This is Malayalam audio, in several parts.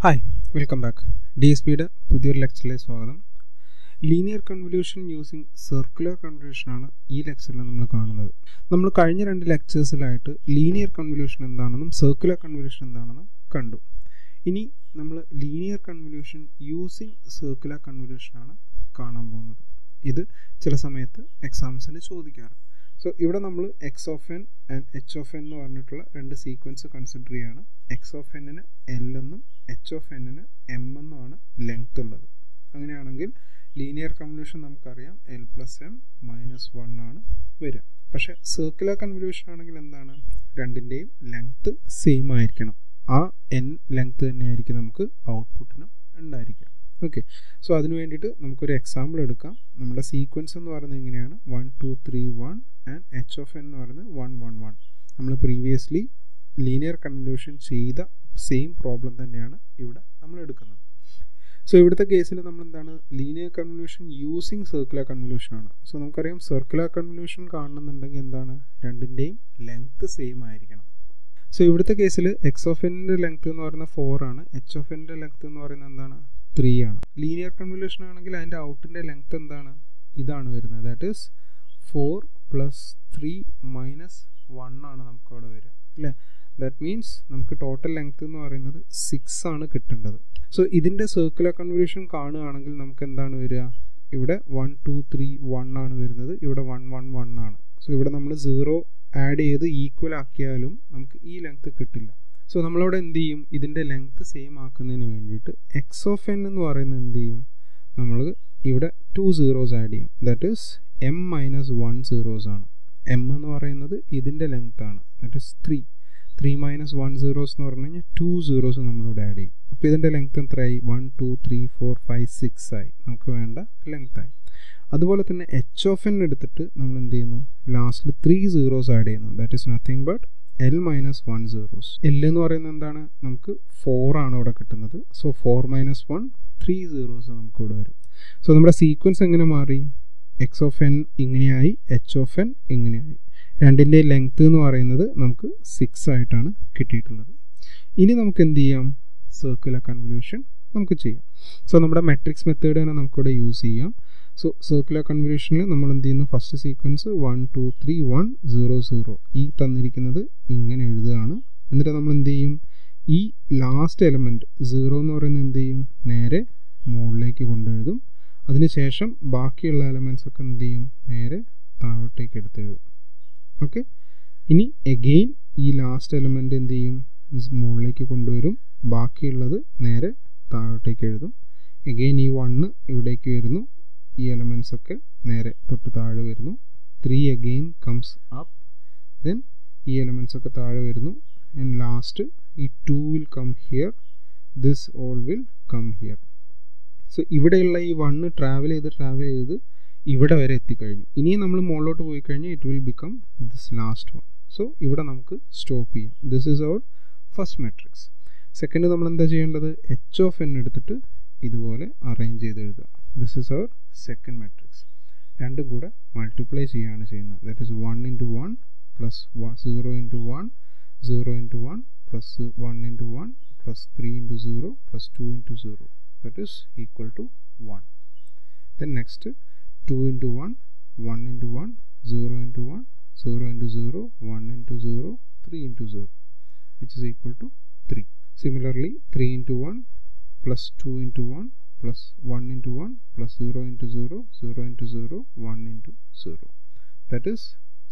hi welcome back D S പിയുടെ പുതിയൊരു ലെക്ചറിലേക്ക് സ്വാഗതം ലീനിയർ കൺവല്യൂഷൻ യൂസിങ് സർക്കുലർ കൺവല്യൂഷനാണ് ഈ ലെക്ചറിൽ നമ്മൾ കാണുന്നത് നമ്മൾ കഴിഞ്ഞ രണ്ട് ലെക്ചേഴ്സിലായിട്ട് ലീനിയർ കൺവല്യൂഷൻ എന്താണെന്നും സർക്കുലർ കൺവല്യൂഷൻ എന്താണെന്നും കണ്ടു ഇനി നമ്മൾ ലീനിയർ കൺവല്യൂഷൻ യൂസിങ് സർക്കുലർ കൺവല്യൂഷനാണ് കാണാൻ പോകുന്നത് ഇത് ചില സമയത്ത് എക്സാംസിന് ചോദിക്കാറ് സോ ഇവിടെ നമ്മൾ x of n and h of n എന്ന് പറഞ്ഞിട്ടുള്ള രണ്ട് സീക്വൻസ് കൺസിഡർ ചെയ്യാണ് എക്സ് ഓഫ് എന്നിന് എൽ എന്നും എച്ച് ഓഫ് എന്നിന് എം എന്നുമാണ് ലെങ്ത് ഉള്ളത് അങ്ങനെയാണെങ്കിൽ ലീനിയർ കൺവല്യൂഷൻ നമുക്കറിയാം L plus M minus one ആണ് വരിക പക്ഷേ സർക്കുലർ കൺവല്യൂഷൻ ആണെങ്കിൽ എന്താണ് രണ്ടിൻ്റെയും ലെങ്ത് സെയിം ആയിരിക്കണം ആ എൻ ലെങ്ത് തന്നെയായിരിക്കും നമുക്ക് ഔട്ട്പുട്ടിന് ഉണ്ടായിരിക്കുക ഓക്കെ സോ അതിന് വേണ്ടിയിട്ട് നമുക്കൊരു എക്സാമ്പിൾ എടുക്കാം നമ്മുടെ സീക്വൻസ് എന്ന് പറയുന്നത് എങ്ങനെയാണ് one two three one and h of n എന്ന് പറയുന്നത് വൺ വൺ വൺ നമ്മൾ പ്രീവിയസ്ലി ലീനിയർ കൺവല്യൂഷൻ ചെയ്ത സെയിം പ്രോബ്ലം തന്നെയാണ് ഇവിടെ നമ്മൾ എടുക്കുന്നത് സോ ഇവിടുത്തെ കേസിൽ നമ്മൾ എന്താണ് linear convolution using circular convolution ആണ് സോ നമുക്കറിയാം സർക്കുലർ കൺവല്യൂഷൻ കാണുന്നുണ്ടെങ്കിൽ എന്താണ് രണ്ടിൻ്റെയും ലെങ്ത് സെയിം ആയിരിക്കണം സോ ഇവിടുത്തെ കേസിൽ എക്സ് ഓഫ് എൻ്റെ ലെങ്ത് എന്ന് പറയുന്നത് ഫോർ ആണ് എച്ച് ഓഫ് എൻ്റെ ലെങ്ത് എന്ന് പറയുന്നത് എന്താണ് ത്രീ ആണ് ലീനിയർ കൺവല്യൂഷൻ ആണെങ്കിൽ അതിൻ്റെ ഔട്ടിൻ്റെ ലെങ്ത് എന്താണ് ഇതാണ് വരുന്നത് that is four plus three minus one ആണ് നമുക്ക് അവിടെ വരിക അല്ലേ ദാറ്റ് മീൻസ് നമുക്ക് ടോട്ടൽ ലെങ്ത് എന്ന് പറയുന്നത് സിക്സ് ആണ് കിട്ടേണ്ടത് സോ ഇതിൻ്റെ സർക്കുലർ കൺവല്യൂഷൻ കാണുകയാണെങ്കിൽ നമുക്ക് എന്താണ് വരിക ഇവിടെ വൺ ടു ത്രീ വൺ ആണ് വരുന്നത് ഇവിടെ വൺ വൺ വൺ ആണ് സോ ഇവിടെ നമ്മൾ സീറോ ആഡ് ചെയ്ത് ഈക്വൽ ആക്കിയാലും നമുക്ക് ഈ ലെങ്ത് കിട്ടില്ല സോ നമ്മളവിടെ എന്ത് ചെയ്യും ഇതിൻ്റെ ലെങ്ത് സെയിം ആക്കുന്നതിന് വേണ്ടിയിട്ട് എക്സ് ഓഫ് എൻ എന്ന് പറയുന്നത് എന്ത് ചെയ്യും നമ്മൾ ഇവിടെ ടു സീറോസ് ആഡ് ചെയ്യും that is M minus one zeros ആണ് എം എന്ന് പറയുന്നത് ഇതിൻ്റെ ലെങ്ത് ആണ് that is three three minus one zeros എന്ന് പറഞ്ഞു കഴിഞ്ഞാൽ ടു സീറോസ് നമ്മളിവിടെ ആഡ് ചെയ്യും അപ്പോൾ ഇതിൻ്റെ ലെങ്ത് എത്രയായി one two three four five six ആയി നമുക്ക് വേണ്ട ലെങ്ത് ആയി അതുപോലെ തന്നെ എച്ച് ഓഫ് എൻ എടുത്തിട്ട് നമ്മൾ എന്ത് ചെയ്യുന്നു ലാസ്റ്റിൽ ത്രീ സീറോസ് ആഡ് ചെയ്യുന്നു that is nothing but L minus one zeros L എന്ന് പറയുന്നത് എന്താണ് നമുക്ക് ഫോർ ആണ് ഇവിടെ കിട്ടുന്നത് so four minus one three zeros നമുക്ക് ഇവിടെ വരും സോ നമ്മുടെ സീക്വൻസ് എങ്ങനെ മാറി എക്സ് ഓഫ് എൻ ഇങ്ങനെയായി എച്ച് ഓഫ് എൻ ഇങ്ങനെയായി രണ്ടിൻ്റെ ലെങ്ത് എന്ന് പറയുന്നത് നമുക്ക് സിക്സ് ആയിട്ടാണ് കിട്ടിയിട്ടുള്ളത് ഇനി നമുക്ക് എന്ത് ചെയ്യാം സർക്കുലർ കൺവല്യൂഷൻ നമുക്ക് ചെയ്യാം സോ നമ്മുടെ മെട്രിക്സ് മെത്തേഡ് തന്നെ നമുക്കിവിടെ യൂസ് ചെയ്യാം സോ സർക്കുലർ കൺവല്യൂഷനിൽ നമ്മൾ എന്ത് ചെയ്യുന്നു first sequence one two three one zero zero ഈ തന്നിരിക്കുന്നത് ഇങ്ങനെ എഴുതുകയാണ് എന്നിട്ട് നമ്മൾ എന്ത് ചെയ്യും ഈ ലാസ്റ്റ് എലമെൻറ്റ് സീറോ എന്ന് പറയുന്നത് എന്ത് ചെയ്യും നേരെ മുകളിലേക്ക് കൊണ്ടെഴുതും അതിനുശേഷം ബാക്കിയുള്ള എലമെൻറ്റ്സ് ഒക്കെ എന്ത് ചെയ്യും നേരെ താഴോട്ടേക്ക് എടുത്തെഴുതും ഓക്കെ ഇനി എഗെയിൻ ഈ ലാസ്റ്റ് എലമെൻ്റ് എന്ത് ചെയ്യും മുകളിലേക്ക് കൊണ്ടുവരും ബാക്കിയുള്ളത് നേരെ താഴോട്ടേക്ക് എഴുതും എഗെയിൻ ഈ വണ്ണ് ഇവിടേക്ക് വരുന്നു ഈ എലമെൻറ്റ്സ് ഒക്കെ നേരെ തൊട്ട് താഴെ വരുന്നു three again comes up then ഈ എലമെൻറ്റ്സ് ഒക്കെ താഴെ വരുന്നു ആൻഡ് ലാസ്റ്റ് ഈ two will come here this all will come here so ഇവിടെയുള്ള ഈ വണ്ണ് ട്രാവൽ ചെയ്ത് ട്രാവൽ ചെയ്ത് ഇവിടെ വരെ എത്തിക്കഴിഞ്ഞു ഇനിയും നമ്മൾ മുകളിലോട്ട് പോയി കഴിഞ്ഞാൽ it will become this last one so ഇവിടെ നമുക്ക് സ്റ്റോപ്പ് ചെയ്യാം this is our first matrix second നമ്മൾ എന്താ ചെയ്യേണ്ടത് എച്ച് ഓഫ് എൻ എടുത്തിട്ട് ഇതുപോലെ അറേഞ്ച് ചെയ്ത് എഴുതുക this is our second matrix രണ്ടും കൂടെ മൾട്ടിപ്ലൈ ചെയ്യുകയാണ് ചെയ്യുന്നത് that is one into one plus one zero into one zero into one plus one into one plus three into zero plus two into zero that is equal to 1 then next 2 into 1 1 into 1 0 into 1 0 into 0 1 into 0 3 into 0 which is equal to 3 similarly 3 into 1 plus 2 into 1 plus 1 into 1 plus 0 into 0 0 into 0 1 into 0 that is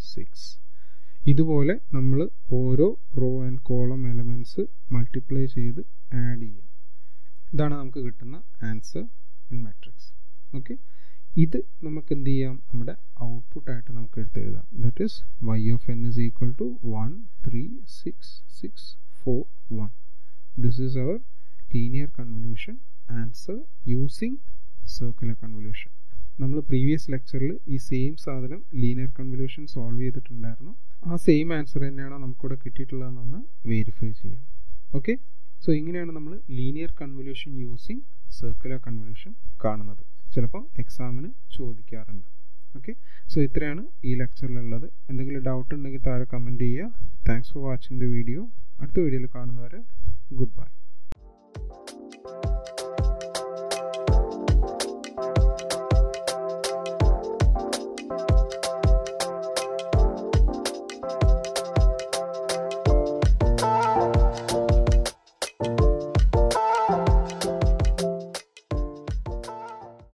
6 ഇതുപോലെ നമ്മൾ ഓരോ row and column elements multiply ചെയ്ത് ആഡ് ചെയ്യാം ഇതാണ് നമുക്ക് കിട്ടുന്ന ആൻസർ ഇൻ മാട്രിക്സ് ഓക്കെ ഇത് നമുക്ക് എന്ത് ചെയ്യാം നമ്മുടെ ഔട്ട്പുട്ടായിട്ട് നമുക്ക് എടുത്ത് എഴുതാം that is y of n is equal to one three six six four one this is our linear convolution answer using circular convolution നമ്മൾ പ്രീവിയസ് ലെക്ചറിൽ ഈ സെയിം സാധനം ലീനിയർ കൺവല്യൂഷൻ സോൾവ് ചെയ്തിട്ടുണ്ടായിരുന്നു ആ സെയിം ആൻസർ തന്നെയാണോ നമുക്കിവിടെ കിട്ടിയിട്ടുള്ളതെന്നൊന്ന് വെരിഫൈ ചെയ്യാം ഓക്കെ സോ ഇങ്ങനെയാണ് നമ്മൾ linear convolution using circular convolution കാണുന്നത് ചിലപ്പോൾ എക്സാമിന് ചോദിക്കാറുണ്ട് ഓക്കെ സോ ഇത്രയാണ് ഈ ലെക്ചറിലുള്ളത് എന്തെങ്കിലും ഡൗട്ട് ഉണ്ടെങ്കിൽ താഴെ കമൻറ്റ് ചെയ്യുക thanks for watching the video അടുത്ത വീഡിയോയിൽ കാണുന്നവരെ ഗുഡ് ബൈ